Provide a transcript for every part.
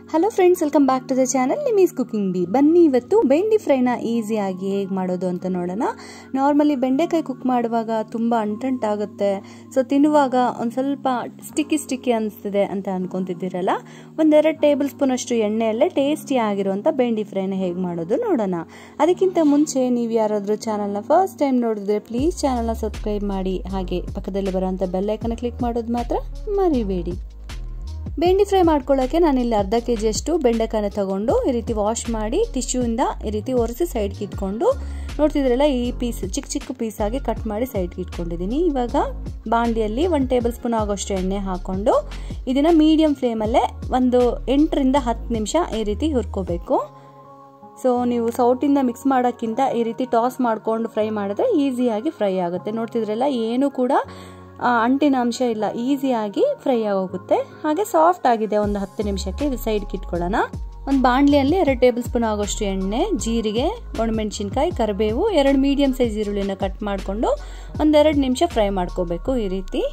hello friends welcome back to the channel Nimi's cooking ಬಿ ಬನ್ನಿ ಇವತ್ತು ಬೆಂಡಿ ಫ್ರೈನ ಈಸಿಯಾಗಿ ಹೇಗೆ ಮಾಡೋದು ಅಂತ ನೋಡೋಣ ನಾರ್ಮಲಿ ಬೆಂಡೆಕಾಯಿ ಕುಕ್ ಮಾಡುವಾಗ ತುಂಬ ಅಂಟಂಟಾಗುತ್ತೆ ಸೊ ತಿನ್ನುವಾಗ ಒಂದು ಸ್ವಲ್ಪ ಸ್ಟಿಕ್ಕಿ ಸ್ಟಿಕ್ಕಿ ಅನಿಸ್ತಿದೆ ಅಂತ ಅನ್ಕೊಂತಿದ್ದೀರಲ್ಲ ಒಂದೆರಡು ಟೇಬಲ್ ಸ್ಪೂನ್ ಅಷ್ಟು ಎಣ್ಣೆಯಲ್ಲೇ ಟೇಸ್ಟಿ ಆಗಿರುವಂಥ ಬೆಂಡಿ ಫ್ರೈನ ಹೇಗೆ ಮಾಡೋದು ನೋಡೋಣ ಅದಕ್ಕಿಂತ ಮುಂಚೆ ನೀವು ಯಾರಾದರೂ ಚಾನಲ್ನ ಫಸ್ಟ್ ಟೈಮ್ ನೋಡಿದ್ರೆ ಪ್ಲೀಸ್ ಚಾನಲ್ನ ಸಬ್ಸ್ಕ್ರೈಬ್ ಮಾಡಿ ಹಾಗೆ ಪಕ್ಕದಲ್ಲಿ ಬರೋಂಥ ಬೆಲ್ಲೈಕನ್ನ ಕ್ಲಿಕ್ ಮಾಡೋದು ಮಾತ್ರ ಮರಿಬೇಡಿ ಬೆಂಡಿ ಫ್ರೈ ಮಾಡ್ಕೊಳ್ಳೋಕ್ಕೆ ನಾನಿಲ್ಲಿ ಅರ್ಧ ಕೆ ಜಿಯಷ್ಟು ಬೆಂಡೆಕಾಯಿನ ತಗೊಂಡು ಈ ರೀತಿ ವಾಶ್ ಮಾಡಿ ಟಿಶ್ಯೂಯಿಂದ ಈ ರೀತಿ ಒರೆಸಿ ಸೈಡ್ಗೆ ಇಟ್ಕೊಂಡು ನೋಡ್ತಿದ್ರಲ್ಲ ಈ ಪೀಸ್ ಚಿಕ್ಕ ಚಿಕ್ಕ ಪೀಸಾಗಿ ಕಟ್ ಮಾಡಿ ಸೈಡ್ಗೆ ಇಟ್ಕೊಂಡಿದ್ದೀನಿ ಇವಾಗ ಬಾಂಡಿಯಲ್ಲಿ ಒಂದು ಟೇಬಲ್ ಸ್ಪೂನ್ ಆಗೋಷ್ಟು ಎಣ್ಣೆ ಹಾಕ್ಕೊಂಡು ಇದನ್ನು ಮೀಡಿಯಮ್ ಫ್ಲೇಮಲ್ಲೇ ಒಂದು ಎಂಟರಿಂದ ಹತ್ತು ನಿಮಿಷ ಈ ರೀತಿ ಹುರ್ಕೋಬೇಕು ಸೊ ನೀವು ಸೌಟಿಂದ ಮಿಕ್ಸ್ ಮಾಡೋಕ್ಕಿಂತ ಈ ರೀತಿ ಟಾಸ್ ಮಾಡ್ಕೊಂಡು ಫ್ರೈ ಮಾಡಿದ್ರೆ ಈಸಿಯಾಗಿ ಫ್ರೈ ಆಗುತ್ತೆ ನೋಡ್ತಿದ್ರಲ್ಲ ಏನು ಕೂಡ ಅಂಟಿನ ಅಂಶ ಇಲ್ಲ ಈಸಿಯಾಗಿ ಫ್ರೈ ಆಗೋಗುತ್ತೆ ಹಾಗೆ ಸಾಫ್ಟ್ ಆಗಿದೆ ಒಂದು ಹತ್ತು ನಿಮಿಷಕ್ಕೆ ಇದು ಸೈಡ್ಗೆ ಇಟ್ಕೊಳ್ಳೋಣ ಒಂದು ಬಾಣಲಿಯಲ್ಲಿ ಎರಡು ಟೇಬಲ್ ಸ್ಪೂನ್ ಆಗೋಷ್ಟು ಎಣ್ಣೆ ಜೀರಿಗೆ ಒಣಮೆಣಸಿನ್ಕಾಯಿ ಕರಿಬೇವು ಎರಡು ಮೀಡಿಯಮ್ ಸೈಜ್ ಈರುಳ್ಳಿನ ಕಟ್ ಮಾಡಿಕೊಂಡು ಒಂದೆರಡು ನಿಮಿಷ ಫ್ರೈ ಮಾಡ್ಕೋಬೇಕು ಈ ರೀತಿ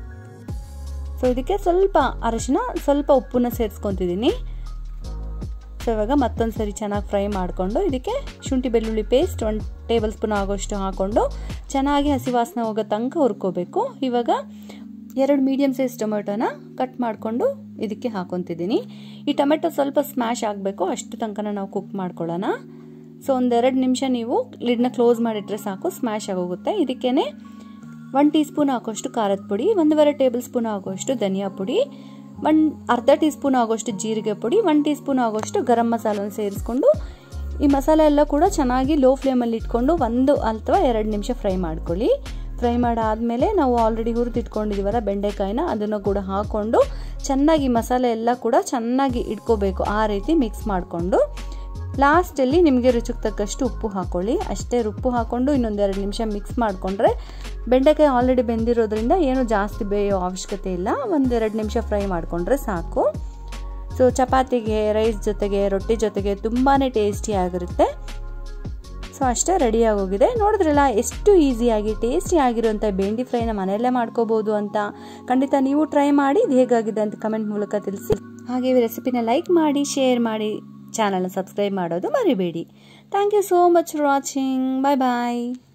ಸೊ ಇದಕ್ಕೆ ಸ್ವಲ್ಪ ಅರಶಿನ ಸ್ವಲ್ಪ ಉಪ್ಪನ್ನ ಸೇರಿಸ್ಕೊತಿದ್ದೀನಿ ಸೊ ಇವಾಗ ಮತ್ತೊಂದು ಸರಿ ಚೆನ್ನಾಗಿ ಫ್ರೈ ಮಾಡಿಕೊಂಡು ಇದಕ್ಕೆ ಶುಂಠಿ ಬೆಳ್ಳುಳ್ಳಿ ಪೇಸ್ಟ್ ಒಂದು ಟೇಬಲ್ ಸ್ಪೂನ್ ಆಗೋಷ್ಟು ಹಾಕ್ಕೊಂಡು ಚೆನ್ನಾಗಿ ಹಸಿ ವಾಸನೆ ಹೋಗೋ ತನಕ ಹುರ್ಕೋಬೇಕು ಇವಾಗ ಎರಡು ಮೀಡಿಯಮ್ ಸೈಜ್ ಟೊಮೆಟೊನ ಕಟ್ ಮಾಡಿಕೊಂಡು ಇದಕ್ಕೆ ಹಾಕೊತಿದ್ದೀನಿ ಈ ಟೊಮೆಟೊ ಸ್ವಲ್ಪ ಸ್ಮ್ಯಾಶ್ ಆಗಬೇಕು ಅಷ್ಟು ತನಕ ನಾವು ಕುಕ್ ಮಾಡ್ಕೊಳ್ಳೋಣ ಸೊ ಒಂದೆರಡು ನಿಮಿಷ ನೀವು ಲಿಡ್ನ ಕ್ಲೋಸ್ ಮಾಡಿಟ್ರೆ ಸಾಕು ಸ್ಮ್ಯಾಶ್ ಆಗೋಗುತ್ತೆ ಇದಕ್ಕೇ ಒನ್ ಟೀ ಸ್ಪೂನ್ ಹಾಕೋಷ್ಟು ಖಾರದ ಪುಡಿ ಒಂದೂವರೆ ಟೇಬಲ್ ಸ್ಪೂನ್ ಆಗೋಷ್ಟು ಧನಿಯಾ ಪುಡಿ ಒಂದು ಅರ್ಧ ಟೀ ಸ್ಪೂನ್ ಆಗೋಷ್ಟು ಜೀರಿಗೆ ಪುಡಿ ಒನ್ ಟೀ ಸ್ಪೂನ್ ಆಗೋಷ್ಟು ಗರಂ ಮಸಾಲನ ಸೇರಿಸ್ಕೊಂಡು ಈ ಮಸಾಲೆ ಎಲ್ಲ ಕೂಡ ಚೆನ್ನಾಗಿ ಲೋ ಫ್ಲೇಮಲ್ಲಿ ಇಟ್ಕೊಂಡು ಒಂದು ಅಥವಾ ಎರಡು ನಿಮಿಷ ಫ್ರೈ ಮಾಡ್ಕೊಳ್ಳಿ ಫ್ರೈ ಮಾಡಾದಮೇಲೆ ನಾವು ಆಲ್ರೆಡಿ ಹುರಿದಿಟ್ಕೊಂಡಿದ್ದೀವಲ್ಲ ಬೆಂಡೆಕಾಯಿನ ಅದನ್ನು ಕೂಡ ಹಾಕ್ಕೊಂಡು ಚೆನ್ನಾಗಿ ಮಸಾಲೆ ಎಲ್ಲ ಕೂಡ ಚೆನ್ನಾಗಿ ಇಟ್ಕೋಬೇಕು ಆ ರೀತಿ ಮಿಕ್ಸ್ ಮಾಡಿಕೊಂಡು ಲಾಸ್ಟಲ್ಲಿ ನಿಮಗೆ ರುಚಿಗೆ ತಕ್ಕಷ್ಟು ಉಪ್ಪು ಹಾಕೊಳ್ಳಿ ಅಷ್ಟೇ ಉಪ್ಪು ಹಾಕ್ಕೊಂಡು ಇನ್ನೊಂದೆರಡು ನಿಮಿಷ ಮಿಕ್ಸ್ ಮಾಡಿಕೊಂಡ್ರೆ ಬೆಂಡೆಕಾಯಿ ಆಲ್ರೆಡಿ ಬೆಂದಿರೋದ್ರಿಂದ ಏನು ಜಾಸ್ತಿ ಬೇಯೋ ಅವಶ್ಯಕತೆ ಇಲ್ಲ ಒಂದೆರಡು ನಿಮಿಷ ಫ್ರೈ ಮಾಡಿಕೊಂಡ್ರೆ ಸಾಕು ಸೊ ಚಪಾತಿಗೆ ರೈಸ್ ಜೊತೆಗೆ ರೊಟ್ಟಿ ಜೊತೆಗೆ ತುಂಬಾ ಟೇಸ್ಟಿ ಆಗಿರುತ್ತೆ ಸೊ ಅಷ್ಟೇ ರೆಡಿ ಆಗೋಗಿದೆ ನೋಡಿದ್ರಲ್ಲ ಎಷ್ಟು ಈಸಿಯಾಗಿ ಟೇಸ್ಟಿ ಆಗಿರುವಂಥ ಬೆಂಡಿ ಫ್ರೈನ ಮನೆಯಲ್ಲೇ ಮಾಡ್ಕೋಬೋದು ಅಂತ ಖಂಡಿತ ನೀವು ಟ್ರೈ ಮಾಡಿ ಇದು ಹೇಗಾಗಿದೆ ಅಂತ ಕಮೆಂಟ್ ಮೂಲಕ ತಿಳಿಸಿ ಹಾಗೆ ಈ ರೆಸಿಪಿನ ಲೈಕ್ ಮಾಡಿ ಶೇರ್ ಮಾಡಿ ಚಾನಲ್ನ ಸಬ್ಸ್ಕ್ರೈಬ್ ಮಾಡೋದು ಮರಿಬೇಡಿ thank you so much for watching bye bye